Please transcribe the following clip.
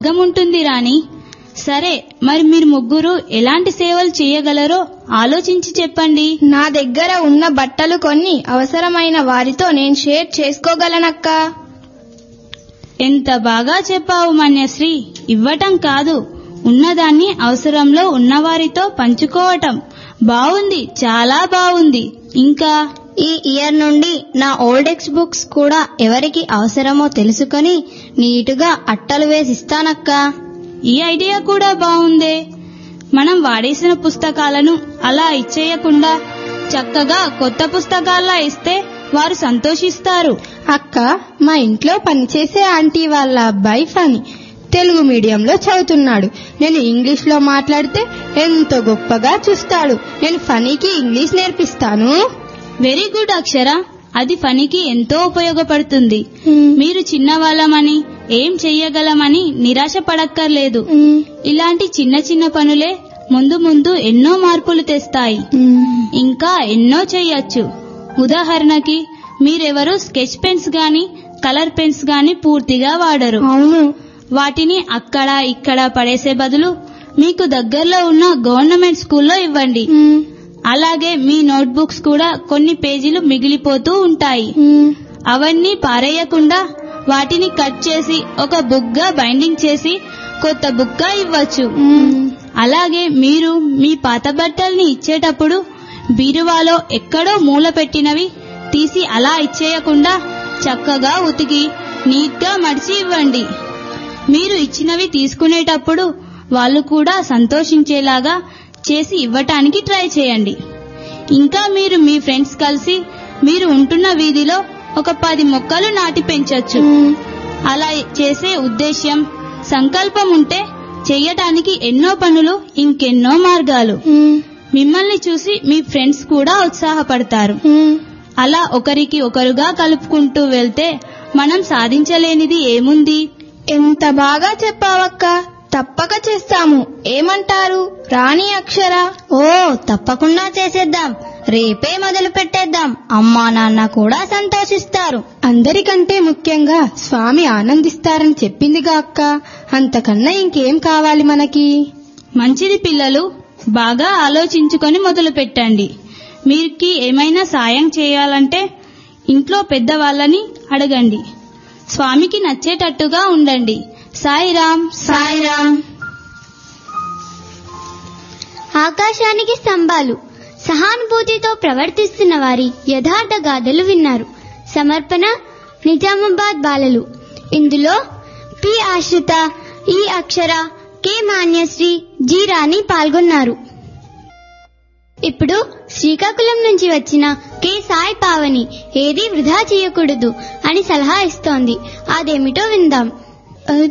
ఉంటుంది రాణి సరే మరి మీరు ముగ్గురు ఎలాంటి సేవలు చేయగలరో ఆలోచించి చెప్పండి నా దగ్గర ఉన్న బట్టలు కొన్ని అవసరమైన వారితో నేను షేర్ చేసుకోగలనక్క ఎంత బాగా చెప్పావు మన్యశ్రీ ఇవ్వటం కాదు ఉన్నదాన్ని అవసరంలో ఉన్నవారితో పంచుకోవటం బావుంది చాలా బావుంది ఇంకా ఈ ఇయర్ నుండి నా ఓల్డెక్స్ బుక్స్ కూడా ఎవరికి అవసరమో తెలుసుకొని నీటుగా అట్టలు వేసిస్తానక్క ఈ ఐడియా కూడా బావుందే మనం వాడేసిన పుస్తకాలను అలా ఇచ్చేయకుండా చక్కగా కొత్త పుస్తకాల్లా ఇస్తే వారు సంతోషిస్తారు అక్క మా ఇంట్లో పనిచేసే ఆంటీ వాళ్ళ అబ్బాయి ఫని తెలుగు మీడియంలో చదువుతున్నాడు నేను ఇంగ్లీష్ లో మాట్లాడితే ఎంతో గొప్పగా చూస్తాడు నేను ఫనీకి ఇంగ్లీష్ నేర్పిస్తాను వెరీ గుడ్ అక్షర అది ఫనికి ఎంతో ఉపయోగపడుతుంది మీరు చిన్నవాళ్ళమని ఏం చెయ్యగలమని నిరాశ పడక్కర్లేదు ఇలాంటి చిన్న చిన్న పనులే ముందు ముందు ఎన్నో మార్పులు తెస్తాయి ఇంకా ఎన్నో చెయ్యొచ్చు ఉదాహరణకి మీరెవరు స్కెచ్ పెన్స్ గాని కలర్ పెన్స్ గాని పూర్తిగా వాడరు అవును వాటిని అక్కడ ఇక్కడ పడేసే బదులు మీకు దగ్గరలో ఉన్న గవర్నమెంట్ స్కూల్లో ఇవ్వండి అలాగే మీ నోట్బుక్స్ కూడా కొన్ని పేజీలు మిగిలిపోతూ ఉంటాయి అవన్నీ పారేయకుండా వాటిని కట్ చేసి ఒక బుక్గా బైండింగ్ చేసి కొత్త బుక్గా ఇవ్వచ్చు అలాగే మీరు మీ పాత బట్టల్ని ఇచ్చేటప్పుడు బీరువాలో ఎక్కడో మూల పెట్టినవి తీసి అలా ఇచ్చేయకుండా చక్కగా ఉతికి నీట్గా మడిచి ఇవ్వండి మీరు ఇచ్చినవి తీసుకునేటప్పుడు వాళ్ళు కూడా సంతోషించేలాగా చేసి ఇవ్వటానికి ట్రై చేయండి ఇంకా మీరు మీ ఫ్రెండ్స్ కలిసి మీరు ఉంటున్న వీధిలో ఒక పది మొక్కలు నాటి పెంచొచ్చు అలా చేసే ఉద్దేశ్యం సంకల్పం ఉంటే చెయ్యటానికి ఎన్నో పనులు ఇంకెన్నో మార్గాలు మిమ్మల్ని చూసి మీ ఫ్రెండ్స్ కూడా ఉత్సాహపడతారు అలా ఒకరికి ఒకరుగా కలుపుకుంటూ వెళ్తే మనం సాధించలేనిది ఏముంది ఎంత బాగా చెప్పావక్క తప్పక చేస్తాము ఏమంటారు రాణి అక్షర ఓ తప్పకుండా చేసేద్దాం రేపే మొదలు పెట్టేద్దాం అమ్మా నాన్న కూడా సంతోషిస్తారు అందరికంటే ముఖ్యంగా స్వామి ఆనందిస్తారని చెప్పిందిగా అక్క అంతకన్నా ఇంకేం కావాలి మనకి మంచిది పిల్లలు బాగా ఆలోచించుకొని మొదలు పెట్టండి మీరుకి ఏమైనా సాయం చేయాలంటే ఇంట్లో పెద్దవాళ్ళని అడగండి స్వామికి నచ్చేటట్టుగా ఉండండి సాయిరామ్ సాయిరామ్ ఆకాశానికి స్తంభాలు సహానుభూతితో ప్రవర్తిస్తున్న వారి యథార్థ గాథలు విన్నారు సమర్పణ నిజామాబాద్ బాలలు ఇందులో పి ఆశ్రిత ఈ అక్షర కె మాన్యశ్రీ జి రాణి పాల్గొన్నారు ఇప్పుడు శ్రీకాకుళం నుంచి వచ్చిన కె సాయి పావని ఏది వృధా చేయకూడదు అని సలహా ఇస్తోంది అదేమిటో విందాం